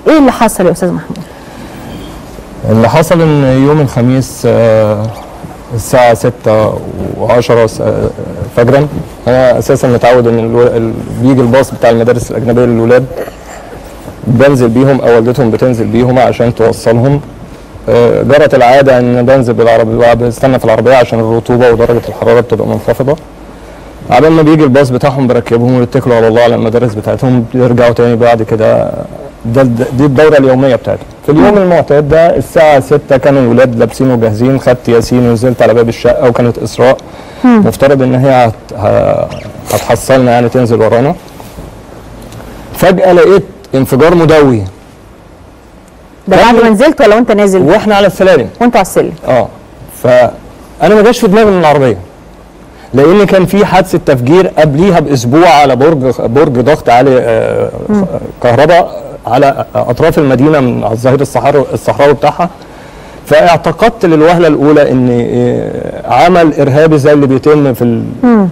ايه اللي حصل يا استاذ محمود اللي حصل ان يوم الخميس آه، الساعة 6 و10 فجرا انا اساسا متعود ان الو... ال... بيجي الباص بتاع المدارس الاجنبية للولاد بنزل بيهم او والدتهم بتنزل بيهم عشان توصلهم آه، جرت العادة ان بنزل بالعربية بستنى في العربية عشان الرطوبة ودرجة الحرارة بتبقى منخفضة عبال ما بيجي الباص بتاعهم بركبهم ويتكلوا على الله على المدارس بتاعتهم بيرجعوا تاني بعد كده ده ده- دي الدوره اليوميه بتاعتهم في اليوم المعتاد ده الساعه 6 كانوا الولاد لابسين وجاهزين خدت ياسين ونزلت على باب الشقه وكانت اسراء مفترض ان هي هت- ه- هتحصلنا يعني تنزل ورانا فجاه لقيت انفجار مدوي ده بعد ما نزلت ولا وانت نازل واحنا على السلالم وانت على السلم اه فانا ما جاش في دماغي من العربيه لان كان في حادثه تفجير قبليها باسبوع على برج برج ضغط عالي آه، كهرباء على اطراف المدينه من على الظهير الصحراوي الصحراوي بتاعها فاعتقدت للوهله الاولى ان آه، عمل ارهابي زي اللي بيتم في ال...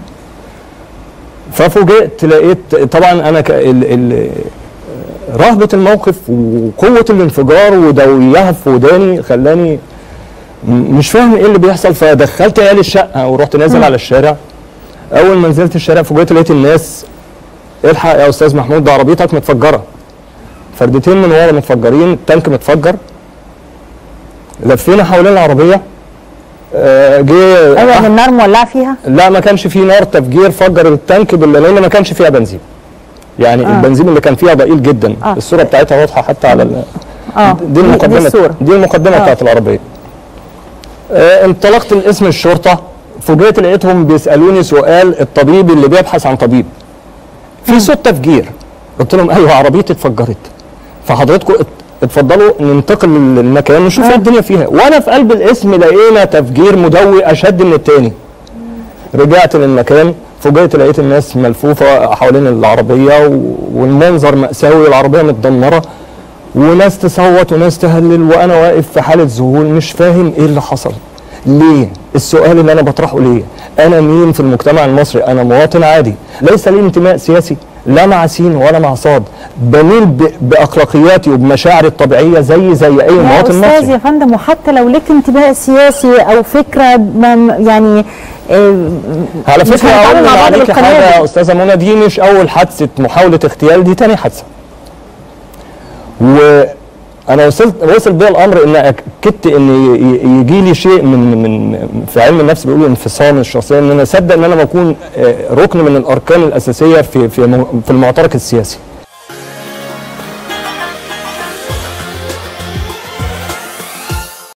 ففوجئت لقيت طبعا انا ك... ال... ال... رهبه الموقف وقوه الانفجار ودويها في وداني خلاني م- مش فاهم ايه اللي بيحصل فدخلت عيال الشقه ورحت نازل على الشارع اول ما نزلت الشارع فوجئت لقيت الناس الحق يا استاذ محمود ده عربيتك متفجره فردتين من ورا متفجرين التانك متفجر لفينا حوالين العربيه آه، جه ايوه من النار مولعه فيها لا ما كانش فيه نار تفجير فجر التانك بال- لان ما كانش فيها بنزين يعني آه. البنزين اللي كان فيها ضئيل جدا آه. آه. الصوره بتاعتها واضحه حتى على ال- اه دي المقدمه دي الصوره دي المقدمه آه. آه. بتاعت العربيه آه انطلقت لاسم الشرطه فوجئت لقيتهم بيسالوني سؤال الطبيب اللي بيبحث عن طبيب في صوت تفجير قلت لهم ايوه عربيتي اتفجرت فحضراتكم ات- اتفضلوا ننتقل للمكان نشوف ايه الدنيا فيها وانا في قلب الاسم لقينا تفجير مدوي اشد من التاني رجعت للمكان فوجئت لقيت الناس ملفوفه حوالين العربيه و- والمنظر مأساوي العربيه متدمره وناس تصوت وناس تهلل وانا واقف في حاله ذهول مش فاهم ايه اللي حصل ليه السؤال اللي انا بطرحه ليه انا مين في المجتمع المصري انا مواطن عادي ليس لي انتماء سياسي لا مع سين ولا مع صاد بميل ب- باخلاقياتي وبمشاعري الطبيعيه زي زي اي يا مواطن استاذ مصري يا فندم وحتى لو لك انتماء سياسي او فكره ما يعني آه، على مش فكره هنتعامل اقول مع بعض عليك بالقناة حاجه دي. يا استاذه منى دي مش اول حادثه محاوله اغتيال دي تاني حادثه وانا وصلت وصل بيا الامر ان اكدت ان ي- يجي لي شيء من من في علم النفس بيقولوا انفصام الشخصيه ان انا اصدق ان انا بكون آه، ركن من الاركان الاساسيه في في م- في المعترك السياسي